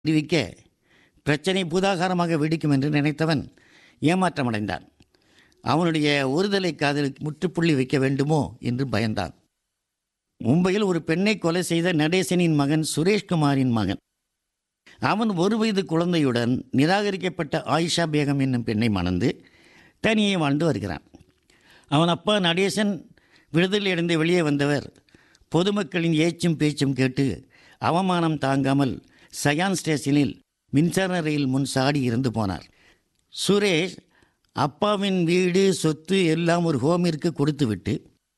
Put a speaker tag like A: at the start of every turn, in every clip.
A: அறிவிக்க பிரச்சனை பூதாகாரமாக வெடிக்கும் என்று நினைத்தவன் ஏமாற்றமடைந்தான் அவனுடைய ஒருதலை காதலுக்கு முற்றுப்புள்ளி வைக்க வேண்டுமோ என்று பயந்தான் மும்பையில் ஒரு பெண்ணை கொலை செய்த நடேசனின் மகன் சுரேஷ்குமாரின் மகன் அவன் ஒரு வயது குழந்தையுடன் நிராகரிக்கப்பட்ட ஆயிஷா பேகம் என்னும் பெண்ணை மணந்து தனியே வாழ்ந்து வருகிறான் அவன் அப்பா நடேசன் விடுதலையடைந்து வெளியே வந்தவர் பொதுமக்களின் ஏச்சும் பேச்சும் கேட்டு அவமானம் தாங்காமல் சயான் ஸ்டேஷனில் மின்சார ரயில் முன் சாடி இறந்து போனார் சுரேஷ் அப்பாவின் வீடு சொத்து எல்லாம் ஒரு ஹோமிற்கு கொடுத்துவிட்டு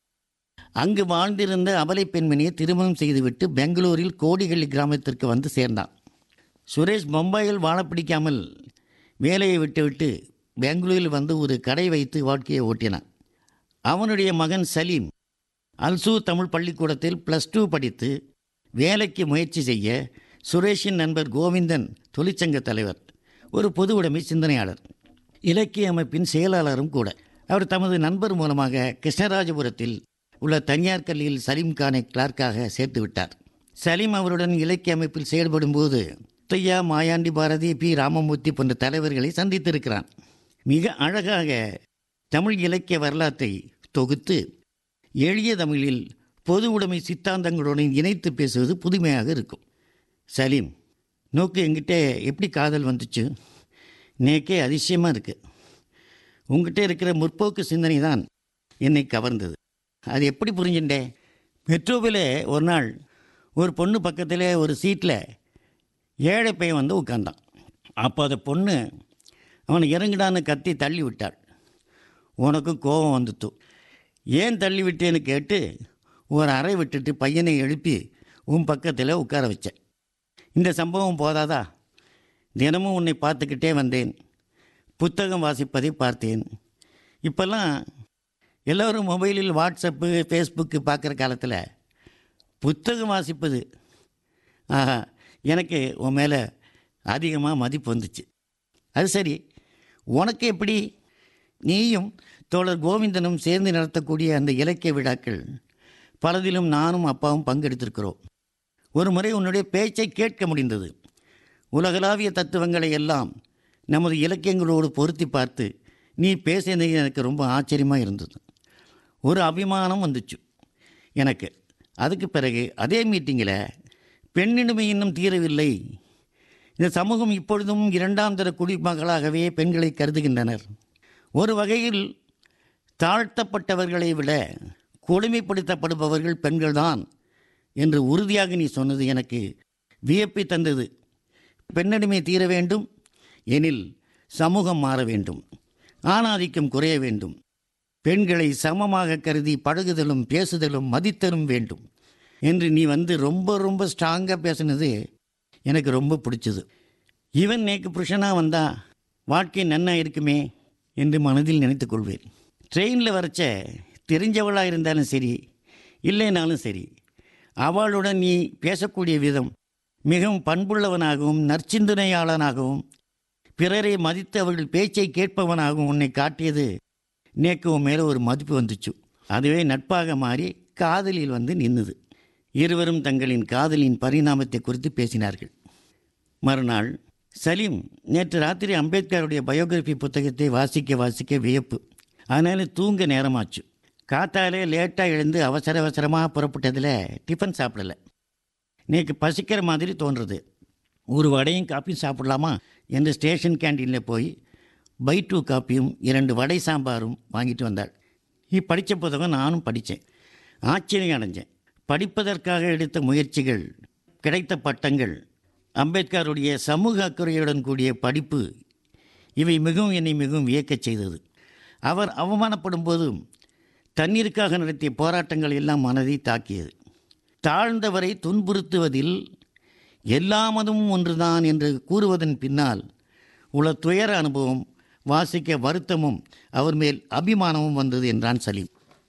A: அங்கு வாழ்ந்திருந்த அபலை பெண்மணியை திருமணம் செய்துவிட்டு பெங்களூரில் கோடிகளி கிராமத்திற்கு வந்து சேர்ந்தான் சுரேஷ் மும்பையில் வாழ பிடிக்காமல் வேலையை விட்டுவிட்டு பெங்களூரில் வந்து ஒரு கடை வைத்து வாழ்க்கையை ஓட்டினான் அவனுடைய மகன் சலீம் அல்சூ தமிழ் பள்ளிக்கூடத்தில் ப்ளஸ் டூ படித்து வேலைக்கு முயற்சி செய்ய சுரேஷின் நண்பர் கோவிந்தன் தொழிற்சங்க தலைவர் ஒரு பொது உடைமை சிந்தனையாளர் இலக்கிய அமைப்பின் செயலாளரும் கூட அவர் தமது நண்பர் மூலமாக கிருஷ்ணராஜபுரத்தில் உள்ள தனியார் கல்வியில் சலீம் கானை கிளார்க்காக சேர்த்து விட்டார் சலீம் அவருடன் இலக்கிய அமைப்பில் செயல்படும்போது முத்தையா மாயாண்டி பாரதி பி ராமமூர்த்தி போன்ற தலைவர்களை சந்தித்திருக்கிறான் மிக அழகாக தமிழ் இலக்கிய வரலாற்றை தொகுத்து எளிய தமிழில் பொது உடைமை சித்தாந்தங்களுடன் இணைத்து பேசுவது புதுமையாக இருக்கும் சலீம் நோக்கு என்கிட்ட எப்படி காதல் வந்துச்சு நேக்கே அதிசயமாக இருக்குது உங்ககிட்ட இருக்கிற முற்போக்கு சிந்தனை தான் என்னை கவர்ந்தது அது எப்படி புரிஞ்சுட்டே மெட்ரோவில் ஒரு நாள் ஒரு பொண்ணு பக்கத்தில் ஒரு சீட்டில் ஏழை பையன் வந்து உட்கார்ந்தான் அப்போ அந்த பொண்ணு அவனை இறங்குடான்னு கத்தி தள்ளி விட்டாள் உனக்கும் கோபம் வந்துட்டு ஏன் தள்ளி விட்டேன்னு கேட்டு ஒரு அறை விட்டுட்டு பையனை எழுப்பி உன் பக்கத்தில் உட்கார வச்சேன் இந்த சம்பவம் போதாதா தினமும் உன்னை பார்த்துக்கிட்டே வந்தேன் புத்தகம் வாசிப்பதை பார்த்தேன் இப்போல்லாம் எல்லோரும் மொபைலில் வாட்ஸ்அப்பு ஃபேஸ்புக்கு பார்க்குற காலத்தில் புத்தகம் வாசிப்பது ஆஹா எனக்கு உன் மேலே அதிகமாக மதிப்பு வந்துச்சு அது சரி உனக்கு எப்படி நீயும் தோழர் கோவிந்தனும் சேர்ந்து நடத்தக்கூடிய அந்த இலக்கிய விழாக்கள் பலதிலும் நானும் அப்பாவும் பங்கெடுத்திருக்கிறோம் ஒரு முறை உன்னுடைய பேச்சை கேட்க முடிந்தது உலகளாவிய தத்துவங்களை எல்லாம் நமது இலக்கியங்களோடு பொருத்தி பார்த்து நீ பேசினது எனக்கு ரொம்ப ஆச்சரியமாக இருந்தது ஒரு அபிமானம் வந்துச்சு எனக்கு அதுக்கு பிறகு அதே மீட்டிங்கில் பெண்ணினுமை இன்னும் தீரவில்லை இந்த சமூகம் இப்பொழுதும் இரண்டாம் தர குடிமகளாகவே பெண்களை கருதுகின்றனர் ஒரு வகையில் தாழ்த்தப்பட்டவர்களை விட கொடுமைப்படுத்தப்படுபவர்கள் பெண்கள்தான் என்று உறுதியாக நீ சொன்னது எனக்கு வியப்பை தந்தது பெண்ணடிமை தீர வேண்டும் எனில் சமூகம் மாற வேண்டும் ஆணாதிக்கம் குறைய வேண்டும் பெண்களை சமமாக கருதி பழகுதலும் பேசுதலும் மதித்தலும் வேண்டும் என்று நீ வந்து ரொம்ப ரொம்ப ஸ்ட்ராங்காக பேசுனது எனக்கு ரொம்ப பிடிச்சது இவன் நேக்கு புருஷனாக வந்தா வாழ்க்கை நன்னா இருக்குமே என்று மனதில் நினைத்து கொள்வேன் ட்ரெயினில் வரைச்ச தெரிஞ்சவளாக இருந்தாலும் சரி இல்லைனாலும் சரி அவளுடன் நீ பேசக்கூடிய விதம் மிகவும் பண்புள்ளவனாகவும் நற்சிந்தனையாளனாகவும் பிறரை மதித்து அவர்கள் பேச்சை கேட்பவனாகவும் உன்னை காட்டியது நேக்கு உன் மேலே ஒரு மதிப்பு வந்துச்சு அதுவே நட்பாக மாறி காதலில் வந்து நின்னுது இருவரும் தங்களின் காதலின் பரிணாமத்தை குறித்து பேசினார்கள் மறுநாள் சலீம் நேற்று ராத்திரி அம்பேத்கருடைய பயோகிராஃபி புத்தகத்தை வாசிக்க வாசிக்க வியப்பு அதனால் தூங்க நேரமாச்சு காத்தாலே லேட்டாக எழுந்து அவசர அவசரமாக புறப்பட்டதில் டிஃபன் சாப்பிடலை நேக்கு பசிக்கிற மாதிரி தோன்றுறது ஒரு வடையும் காப்பியும் சாப்பிடலாமா என்று ஸ்டேஷன் கேண்டீனில் போய் பை டூ காப்பியும் இரண்டு வடை சாம்பாரும் வாங்கிட்டு வந்தாள் நீ படித்த புத்தகம் நானும் படித்தேன் ஆச்சரியம் அடைஞ்சேன் படிப்பதற்காக எடுத்த முயற்சிகள் கிடைத்த பட்டங்கள் அம்பேத்கருடைய சமூக அக்கறையுடன் கூடிய படிப்பு இவை மிகவும் என்னை மிகவும் வியக்கச் செய்தது அவர் அவமானப்படும் போதும் தண்ணீருக்காக நடத்திய போராட்டங்கள் எல்லாம் மனதை தாக்கியது தாழ்ந்தவரை துன்புறுத்துவதில் எல்லா மதமும் ஒன்றுதான் என்று கூறுவதன் பின்னால் உள்ள துயர அனுபவம் வாசிக்க வருத்தமும் அவர் மேல் அபிமானமும் வந்தது என்றான் சலீம்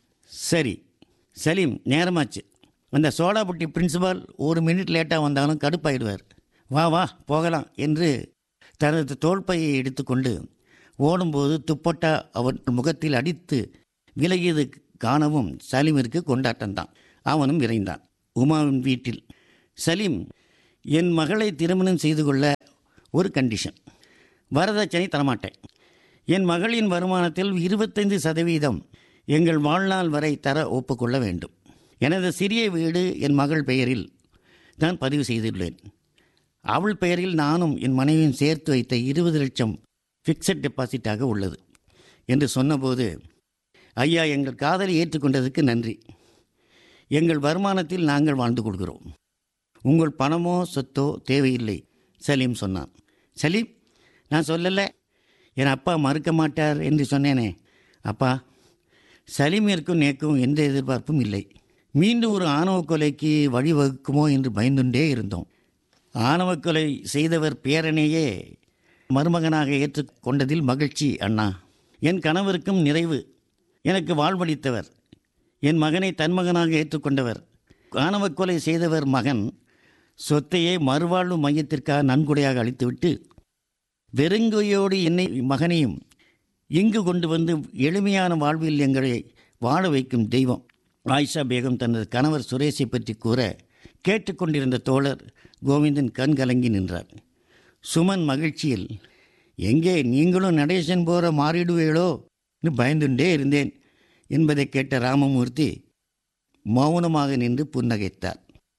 A: சரி சலீம் நேரமாச்சு அந்த சோடாபுட்டி பிரின்சிபால் ஒரு மினிட் லேட்டாக வந்தாலும் கடுப்பாயிடுவார் வா வா போகலாம் என்று தனது தோள்பையை எடுத்துக்கொண்டு ஓடும்போது துப்பட்டா அவன் முகத்தில் அடித்து விலகியது காணவும் சலீமிற்கு கொண்டாட்டம்தான் அவனும் விரைந்தான் உமாவின் வீட்டில் சலீம் என் மகளை திருமணம் செய்து கொள்ள ஒரு கண்டிஷன் வரதட்சணை தரமாட்டேன் என் மகளின் வருமானத்தில் இருபத்தைந்து சதவீதம் எங்கள் வாழ்நாள் வரை தர ஒப்புக்கொள்ள வேண்டும் எனது சிறிய வீடு என் மகள் பெயரில் நான் பதிவு செய்துள்ளேன் அவள் பெயரில் நானும் என் மனைவியும் சேர்த்து வைத்த இருபது லட்சம் ஃபிக்ஸட் டெபாசிட்டாக உள்ளது என்று சொன்னபோது ஐயா எங்கள் காதலை ஏற்றுக்கொண்டதுக்கு நன்றி எங்கள் வருமானத்தில் நாங்கள் வாழ்ந்து கொள்கிறோம் உங்கள் பணமோ சொத்தோ தேவையில்லை சலீம் சொன்னான் சலீம் நான் சொல்லலை என் அப்பா மறுக்க மாட்டார் என்று சொன்னேனே அப்பா சலீமிற்கும் நேக்கும் எந்த எதிர்பார்ப்பும் இல்லை மீண்டும் ஒரு ஆணவ கொலைக்கு வழிவகுக்குமோ என்று பயந்துண்டே இருந்தோம் ஆணவ கொலை செய்தவர் பேரனையே மருமகனாக ஏற்றுக்கொண்டதில் மகிழ்ச்சி அண்ணா என் கணவருக்கும் நிறைவு எனக்கு வாழ்வளித்தவர் என் மகனை தன் மகனாக ஏற்றுக்கொண்டவர் ஆணவ கொலை செய்தவர் மகன் சொத்தையே மறுவாழ்வு மையத்திற்காக நன்கொடையாக அளித்துவிட்டு வெறுங்கையோடு என்னை மகனையும் இங்கு கொண்டு வந்து எளிமையான வாழ்வில் எங்களை வாழ வைக்கும் தெய்வம் ஆயிஷா பேகம் தனது கணவர் சுரேஷை பற்றி கூற கேட்டுக்கொண்டிருந்த தோழர் கோவிந்தன் கண் கலங்கி நின்றார் சுமன் மகிழ்ச்சியில் எங்கே நீங்களும் நடேசன் போற மாறிடுவீளோ என்று பயந்துண்டே இருந்தேன் என்பதை கேட்ட ராமமூர்த்தி மௌனமாக நின்று புன்னகைத்தார்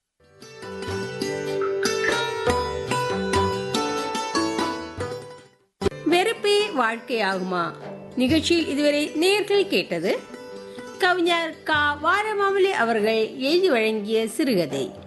B: வெறுப்பே வாழ்க்கையாகுமா நிகழ்ச்சியில் இதுவரை நேர்கள் கேட்டது கவிஞர் கா வாரமாமலி அவர்கள் எழுதி வழங்கிய சிறுகதை